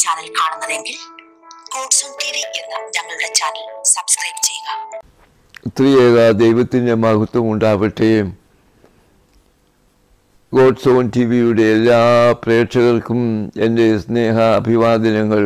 channel കാണുന്നതെങ്കിൽ God's own T V എന്ന ഞങ്ങളുടെ ചാനൽ സബ്സ്ക്രൈബ് ചെയ്യുക ത്രിയേക ദൈവത്തിൻ്റെ മഹത്വം ഉണ്ടാവട്ടെ ഗോഡ്സ് ഓൺ ടി വിയുടെ എല്ലാ പ്രേക്ഷകർക്കും എൻ്റെ സ്നേഹ അഭിവാദനങ്ങൾ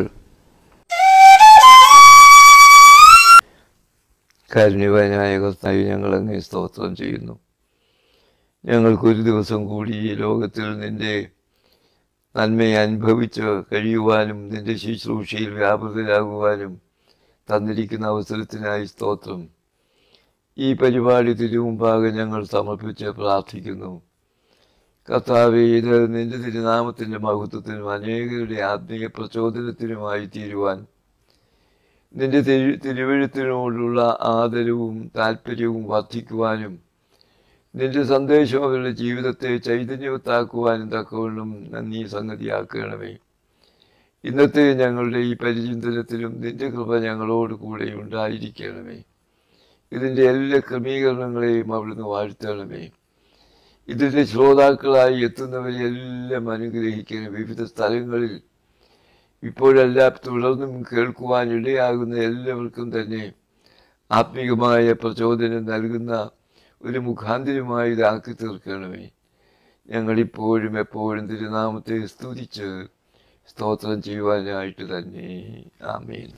കാരുണ്യവാനായ കർത്താവ് ഞങ്ങൾ അങ്ങേ സ്തോത്രം ചെയ്യുന്നു ഞങ്ങൾക്കൊരു ദിവസം കൂടി ഈ ലോകത്തിൽ നിൻ്റെ നന്മയെ അനുഭവിച്ച് കഴിയുവാനും നിൻ്റെ ശുശ്രൂഷയിൽ വ്യാപൃതരാകുവാനും തന്നിരിക്കുന്ന അവസരത്തിനായി സ്തോത്രം ഈ പരിപാടി തിരുമുമ്പാകെ ഞങ്ങൾ സമർപ്പിച്ച് പ്രാർത്ഥിക്കുന്നു കർത്താവെ ഇത് നിന്റെ തിരുനാമത്തിൻ്റെ മഹത്വത്തിനും അനേകരുടെ ആത്മീയ പ്രചോദനത്തിനുമായി തീരുവാൻ നിന്റെ തിരു തിരുവഴുത്തിനോടുള്ള ആദരവും താല്പര്യവും വർദ്ധിക്കുവാനും നിന്റെ സന്ദേശം അവരുടെ ജീവിതത്തെ ചൈതന്യവത്താക്കുവാനും തക്കവണ്ണം നന്ദി സംഗതിയാക്കണമേ ഇന്നത്തെ ഞങ്ങളുടെ ഈ പരിചിന്തനത്തിലും നിന്റെ കൃപ ഞങ്ങളോട് കൂടെ ഉണ്ടായിരിക്കണമേ ഇതിൻ്റെ എല്ലാ ക്രമീകരണങ്ങളെയും അവിടുന്ന് വാഴ്ത്തണമേ ഇതിൻ്റെ ശ്രോതാക്കളായി എത്തുന്നവരെ എല്ലാം അനുഗ്രഹിക്കണം വിവിധ സ്ഥലങ്ങളിൽ ഇപ്പോഴെല്ലാം തുടർന്നും കേൾക്കുവാൻ ഇടയാകുന്ന എല്ലാവർക്കും തന്നെ ആത്മീകമായ പ്രചോദനം നൽകുന്ന ഒരു മുഖാന്തരമായി ഇതാക്കി തീർക്കണമേ ഞങ്ങളിപ്പോഴും എപ്പോഴും തിരുനാമത്തെ സ്തുതിച്ച് സ്തോത്രം ചെയ്യുവാനായിട്ട് തന്നെ ആമേൻ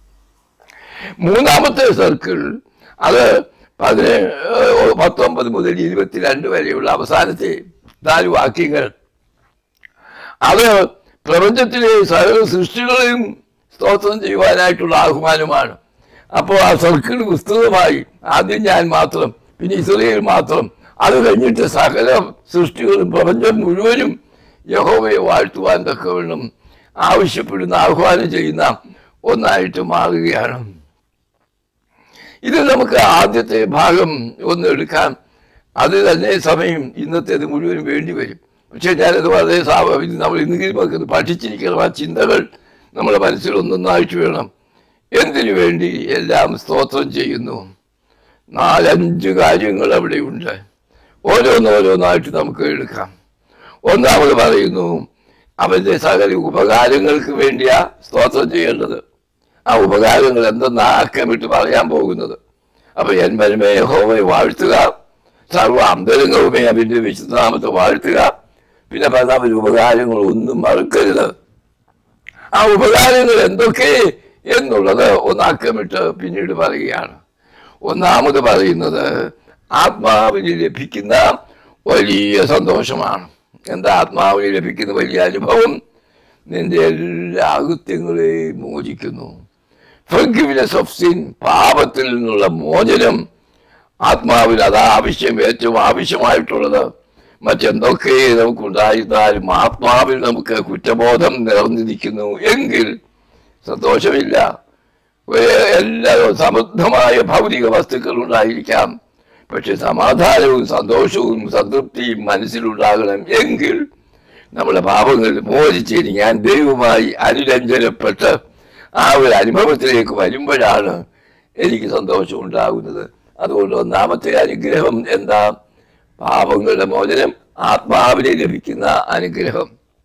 മൂന്നാമത്തെ സർക്കിൾ അത് പതിനേ പത്തൊമ്പത് മുതൽ ഇരുപത്തിരണ്ട് വരെയുള്ള അവസാനത്തെ നാല് വാക്യങ്ങൾ അത് പ്രപഞ്ചത്തിലെ സകല സൃഷ്ടികളെയും സ്തോത്രം ചെയ്യുവാനായിട്ടുള്ള ആഹ്വാനമാണ് അപ്പോൾ ആ സർക്കിൾ വിസ്തൃതമായി ആദ്യം ഞാൻ മാത്രം പിന്നെ ഇസ്രയേൽ മാത്രം അത് കഴിഞ്ഞിട്ട് സകല സൃഷ്ടികളും പ്രപഞ്ചം മുഴുവനും യഹോവയെ വാഴ്ത്തുവാൻ തക്കവണ്ണം ആവശ്യപ്പെടുന്ന ആഹ്വാനം ചെയ്യുന്ന ഒന്നായിട്ട് മാറുകയാണ് ഇത് നമുക്ക് ആദ്യത്തെ ഭാഗം ഒന്ന് എടുക്കാം അത് തന്നെ സമയം ഇന്നത്തേത് മുഴുവനും വേണ്ടി വരും പക്ഷേ ഞാനത് വളരെ സ്വാഭാവികം നമ്മൾ ഇന്നെങ്കിലും നമുക്ക് പഠിച്ചിരിക്കണം ആ ചിന്തകൾ നമ്മുടെ മനസ്സിൽ ഒന്നൊന്നായിട്ട് വേണം എന്തിനു വേണ്ടി എല്ലാം സ്തോത്രം ചെയ്യുന്നു നാലഞ്ച് കാര്യങ്ങൾ അവിടെയുണ്ട് ഓരോന്നോരോന്നായിട്ട് നമുക്ക് എടുക്കാം ഒന്നാമത് പറയുന്നു അവൻ്റെ സകല ഉപകാരങ്ങൾക്ക് വേണ്ടിയാ സ്തോത്രം ചെയ്യേണ്ടത് ആ ഉപകാരങ്ങൾ എന്തെന്ന് ആക്കമിട്ട് പറയാൻ പോകുന്നത് അപ്പൊ എൻ മരുമേ ഹോമയെ വാഴ്ത്തുക സർവ അന്തരംഗവുമേ അവന്റെ വിശുദ്ധനാമത്തെ വാഴ്ത്തുക പിന്നെ പറഞ്ഞ ഉപകാരങ്ങൾ ഒന്നും മറക്കരുത് ആ ഉപകാരങ്ങൾ എന്തൊക്കെ എന്നുള്ളത് ഒന്നാക്കമിട്ട് പിന്നീട് പറയുകയാണ് ഒന്നാമത് പറയുന്നത് ആത്മാവിന് ലഭിക്കുന്ന വലിയ സന്തോഷമാണ് എന്താ ആത്മാവിന് ലഭിക്കുന്ന വലിയ അനുഭവം നിന്റെ എല്ലാ അകൃത്യങ്ങളെയും മോചിക്കുന്നു ഫർഗിവ്നെസ് ഓഫ് സിൻ പാപത്തിൽ നിന്നുള്ള മോചനം ആത്മാവിന് അതാ ആവശ്യം ഏറ്റവും ആവശ്യമായിട്ടുള്ളത് മറ്റെന്തൊക്കെ നമുക്കുണ്ടായിരുന്നാലും ആത്മാവിൽ നമുക്ക് കുറ്റബോധം നിറഞ്ഞിരിക്കുന്നു എങ്കിൽ സന്തോഷമില്ല എല്ലാ സമൃദ്ധമായ ഭൗതിക വസ്തുക്കൾ ഉണ്ടായിരിക്കാം പക്ഷെ സമാധാനവും സന്തോഷവും സംതൃപ്തിയും മനസ്സിലുണ്ടാകണം എങ്കിൽ നമ്മുടെ പാപങ്ങൾ മോചിച്ച് ഞാൻ ദൈവമായി അനുരഞ്ജനപ്പെട്ട് ആ ഒരു അനുഭവത്തിലേക്ക് വരുമ്പോഴാണ് എനിക്ക് സന്തോഷം ഉണ്ടാകുന്നത് അതുകൊണ്ട് ഒന്നാമത്തെ അനുഗ്രഹം എന്താ പാപങ്ങളുടെ മോചനം ആത്മാവിനെ ലഭിക്കുന്ന അനുഗ്രഹം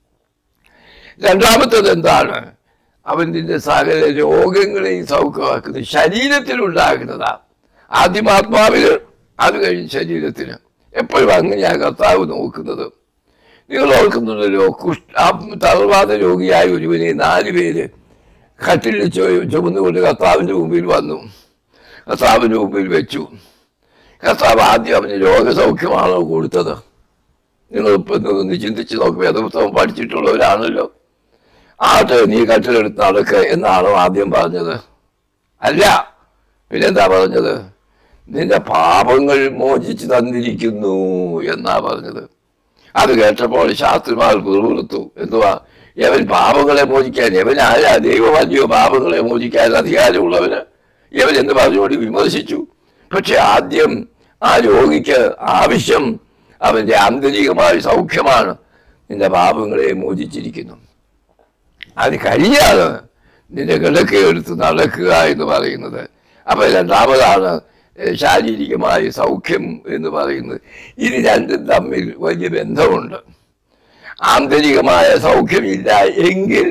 രണ്ടാമത്തത് എന്താണ് അവൻ നിന്റെ സകല രോഗങ്ങളെയും സൗഖ്യമാക്കുന്നത് ശരീരത്തിലുണ്ടാകുന്നതാ ആദ്യം ആത്മാവിന് അത് കഴിഞ്ഞ് ശരീരത്തിന് എപ്പോഴും അങ്ങനെയാണ് കർത്താവ് നോക്കുന്നത് നിങ്ങൾ ഓർക്കുന്നുണ്ടല്ലോ കുഷ് തളർവാദ രോഗിയായ ഒരുവനെ നാല് പേര് കട്ടിൽ ചുമന്നുകൊണ്ട് കർത്താവിൻ്റെ മുമ്പിൽ വന്നു കർത്താവിൻ്റെ മുമ്പിൽ വെച്ചു കർത്താവ് ആദ്യം അവന് രോഗസൗഖ്യമാണോ കൊടുത്തത് നിങ്ങൾ ഇപ്പം ഒന്ന് ചിന്തിച്ച് നോക്കും വേദപുസ്തകം പഠിച്ചിട്ടുള്ളവരാണല്ലോ ആട്ട് നീ കട്ടിലെടുത്ത് നടക്ക് എന്നാണോ ആദ്യം പറഞ്ഞത് അല്ല പിന്നെന്താ പറഞ്ഞത് നിന്റെ പാപങ്ങൾ മോചിച്ച് തന്നിരിക്കുന്നു എന്നാ പറഞ്ഞത് അത് കേട്ടപ്പോൾ ശാസ്ത്രിമാർ പുറത്തു എന്തുവാ യവൻ പാപങ്ങളെ മോചിക്കാൻ യവൻ ആരാ ദൈവമല്ലയോ പാപങ്ങളെ മോചിക്കാൻ അധികാരമുള്ളവന് യവൻ എന്ന് പറഞ്ഞുകൊണ്ട് വിമർശിച്ചു പക്ഷെ ആദ്യം ആ രോഗിക്ക് ആവശ്യം അവന്റെ ആന്തരികമായ സൗഖ്യമാണ് നിന്റെ പാപങ്ങളെ മോചിച്ചിരിക്കുന്നു അത് കഴിഞ്ഞാണ് നിന്റെ കിടക്കയെടുത്ത് നടക്കുക എന്ന് പറയുന്നത് അപ്പൊ രണ്ടാമതാണ് ശാരീരികമായ സൗഖ്യം എന്ന് പറയുന്നത് ഇത് രണ്ടും തമ്മിൽ വലിയ ബന്ധമുണ്ട് ആന്തരികമായ സൗഖ്യമില്ല എങ്കിൽ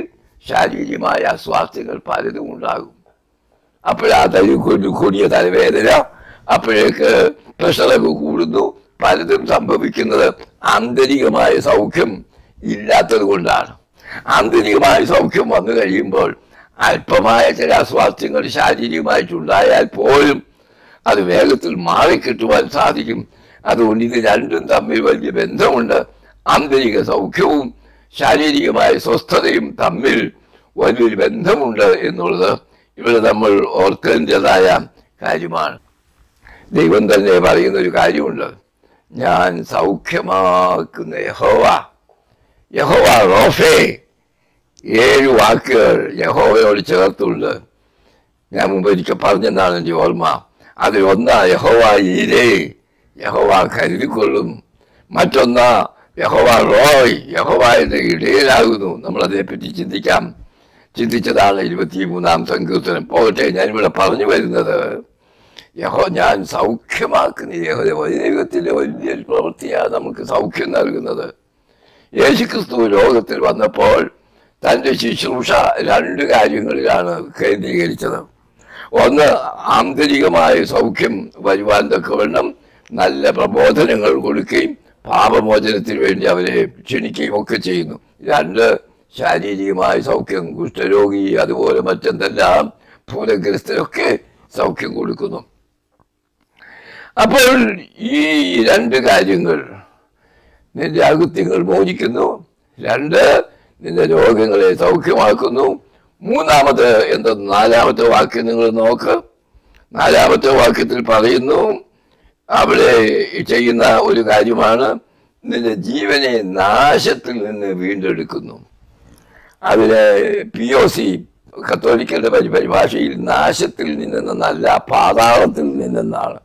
ശാരീരികമായ സ്വാസ്ഥ്യങ്ങൾ പലതും ഉണ്ടാകും അപ്പോഴാ തലി കൊണ്ട് കൂടിയ തലവേദന അപ്പോഴേക്ക് പ്രഷറൊക്കെ കൂടുന്നു പലതും സംഭവിക്കുന്നത് ആന്തരികമായ സൗഖ്യം ഇല്ലാത്തത് കൊണ്ടാണ് ആന്തരികമായ സൗഖ്യം വന്നു കഴിയുമ്പോൾ അല്പമായ ചില അസ്വാസ്ഥ്യങ്ങൾ ശാരീരികമായിട്ടുണ്ടായാൽ പോലും അത് വേഗത്തിൽ മാറിക്കിട്ടുവാൻ സാധിക്കും അതുകൊണ്ട് ഇത് രണ്ടും തമ്മിൽ വലിയ ബന്ധമുണ്ട് ആന്തരിക സൗഖ്യവും ശാരീരികമായ സ്വസ്ഥതയും തമ്മിൽ വലിയൊരു ബന്ധമുണ്ട് എന്നുള്ളത് ഇവിടെ നമ്മൾ ഓർക്കേണ്ടതായ കാര്യമാണ് ദൈവം തന്നെ പറയുന്ന ഒരു കാര്യമുണ്ട് ഞാൻ സൗഖ്യമാക്കുന്ന യഹോവ യഹോവ റോഫേ ഏഴ് വാക്കുകൾ യഹോവയോട് ചേർത്തുണ്ട് ഞാൻ മുമ്പ് ഒരിക്കൽ പറഞ്ഞെന്നാണ് എൻ്റെ ഓർമ്മ അതിൽ ഒന്നാ യഹോവ ഈരേ യഹോവ കരുതിക്കൊള്ളും മറ്റൊന്നാ യഹോവ റോയ് യഹോവ എന്ന ഇടയിലാകുന്നു നമ്മൾ അതേപ്പറ്റി ചിന്തിക്കാം ചിന്തിച്ചതാണ് ഇരുപത്തി മൂന്നാം സങ്കീർത്തനം പോകട്ടെ ഞാനിവിടെ പറഞ്ഞു വരുന്നത് യഹോ ഞാൻ സൗഖ്യമാക്കുന്ന യഹോ ദൈവത്തിൻ്റെ വലിയ പ്രവൃത്തിയാണ് നമുക്ക് സൗഖ്യം നൽകുന്നത് യേശുക്രിസ്തു ലോകത്തിൽ വന്നപ്പോൾ തൻ്റെ ശുശ്രൂഷ രണ്ട് കാര്യങ്ങളിലാണ് കേന്ദ്രീകരിച്ചത് ഒന്ന് ആന്തരികമായ സൗഖ്യം വരുവാൻ തക്കവണ്ണം നല്ല പ്രബോധനങ്ങൾ കൊടുക്കുകയും പാപമോചനത്തിന് വേണ്ടി അവരെ ക്ഷണിക്കുകയും ഒക്കെ ചെയ്യുന്നു രണ്ട് ശാരീരികമായ സൗഖ്യം കുഷ്ഠരോഗി അതുപോലെ മറ്റെന്തെല്ലാം ഭൂതഗ്രസ്തരൊക്കെ സൗഖ്യം കൊടുക്കുന്നു അപ്പോൾ ഈ രണ്ട് കാര്യങ്ങൾ നിന്റെ അകൃത്യങ്ങൾ മോചിക്കുന്നു രണ്ട് നിന്റെ രോഗങ്ങളെ സൗഖ്യമാക്കുന്നു മൂന്നാമത് എന്താ നാലാമത്തെ വാക്യം നിങ്ങൾ നോക്ക് നാലാമത്തെ വാക്യത്തിൽ പറയുന്നു അവിടെ ചെയ്യുന്ന ഒരു കാര്യമാണ് നിന്റെ ജീവനെ നാശത്തിൽ നിന്ന് വീണ്ടെടുക്കുന്നു അതിലെ പി ഒ സി കത്തോലിക്കരുടെ പരി പരിഭാഷയിൽ നാശത്തിൽ നിന്നെന്നല്ല പാതാളത്തിൽ നിന്നെന്നാണ്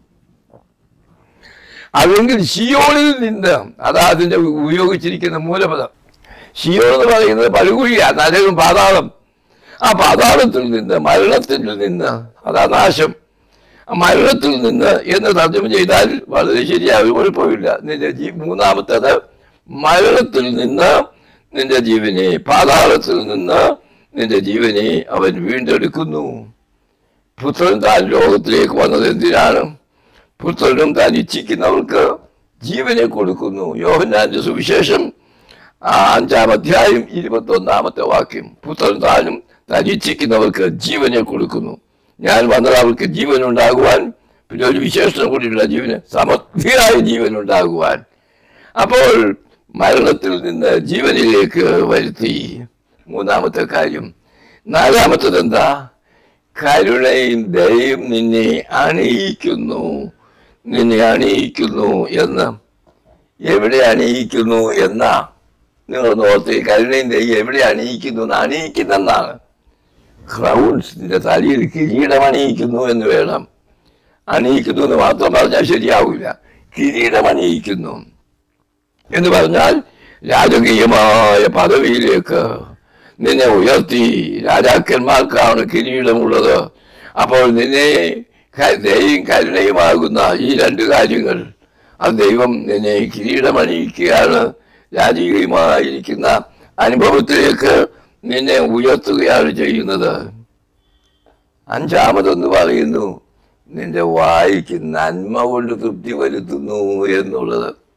അല്ലെങ്കിൽ ഷിയോളിൽ നിന്ന് അതാ അതിന്റെ ഉപയോഗിച്ചിരിക്കുന്ന മൂലപദം ഷിയോൾ എന്ന് പറയുന്നത് പഴുകുഴിയ നരകം പാതാളം ആ പാതാളത്തിൽ നിന്ന് മരണത്തിൽ നിന്ന് അതാ നാശം ആ മരണത്തിൽ നിന്ന് എന്ന് തർജ്ജമ ചെയ്താൽ വളരെ ശരിയാകും കുഴപ്പമില്ല നിന്റെ ജീ മൂന്നാമത്തേത് മരണത്തിൽ നിന്ന് നിന്റെ ജീവനെ പാതാളത്തിൽ നിന്ന് നിന്റെ ജീവനെ അവൻ വീണ്ടെടുക്കുന്നു പുത്രൻ താൻ ലോകത്തിലേക്ക് വന്നത് എന്തിനാണ് പുത്രനും താൻ ഇച്ഛിക്കുന്നവർക്ക് ജീവനെ കൊടുക്കുന്നു യോഹന്നാന്റെ സുവിശേഷം ആ അഞ്ചാം അധ്യായം ഇരുപത്തി ഒന്നാമത്തെ വാക്യം പുത്രൻ താനും താൻ ഇച്ഛിക്കുന്നവർക്ക് ജീവനെ കൊടുക്കുന്നു ഞാൻ വന്നത് അവർക്ക് ജീവൻ ഉണ്ടാകുവാൻ പിന്നെ ഒരു വിശേഷണം കൂടിയുള്ള ജീവന് സമൃദ്ധിയായ ജീവൻ ഉണ്ടാകുവാൻ അപ്പോൾ മരണത്തിൽ നിന്ന് ജീവനിലേക്ക് വരുത്തി മൂന്നാമത്തെ കാര്യം നാലാമത്തത് എന്താ കരുണയും ദയയും നിന്നെ അണിയിക്കുന്നു നിന്നെ അണിയിക്കുന്നു എന്ന് എവിടെ അണിയിക്കുന്നു എന്നാ നിങ്ങൾ നോർത്ത് കരുണയും ദൈവം എവിടെ അണിയിക്കുന്നു എന്ന് അണിയിക്കുന്നെന്നാണ് ക്രൗൺസ് നിന്റെ തലയിൽ കിരീടം അണിയിക്കുന്നു എന്ന് വേണം അണിയിക്കുന്നു എന്ന് മാത്രം പറഞ്ഞാൽ ശരിയാവില്ല കിരീടം അണിയിക്കുന്നു എന്ന് പറഞ്ഞാൽ രാജകീയമായ പദവിയിലേക്ക് നിന്നെ ഉയർത്തി രാജാക്കന്മാർക്കാണ് കിരീടമുള്ളത് അപ്പോൾ നിന്നെ ക- ദയയും കരുണയുമാകുന്ന ഈ രണ്ട് കാര്യങ്ങൾ അത് ദൈവം നിന്നെ കിരീടമണിയിക്കുകയാണ് രാജകീയമായിരിക്കുന്ന അനുഭവത്തിലേക്ക് നിന്നെ ഉയർത്തുകയാണ് ചെയ്യുന്നത് അഞ്ചാമതൊന്ന് പറയുന്നു നിന്റെ വായിക്ക് നന്മ കൊണ്ട് തൃപ്തി വരുത്തുന്നു എന്നുള്ളത്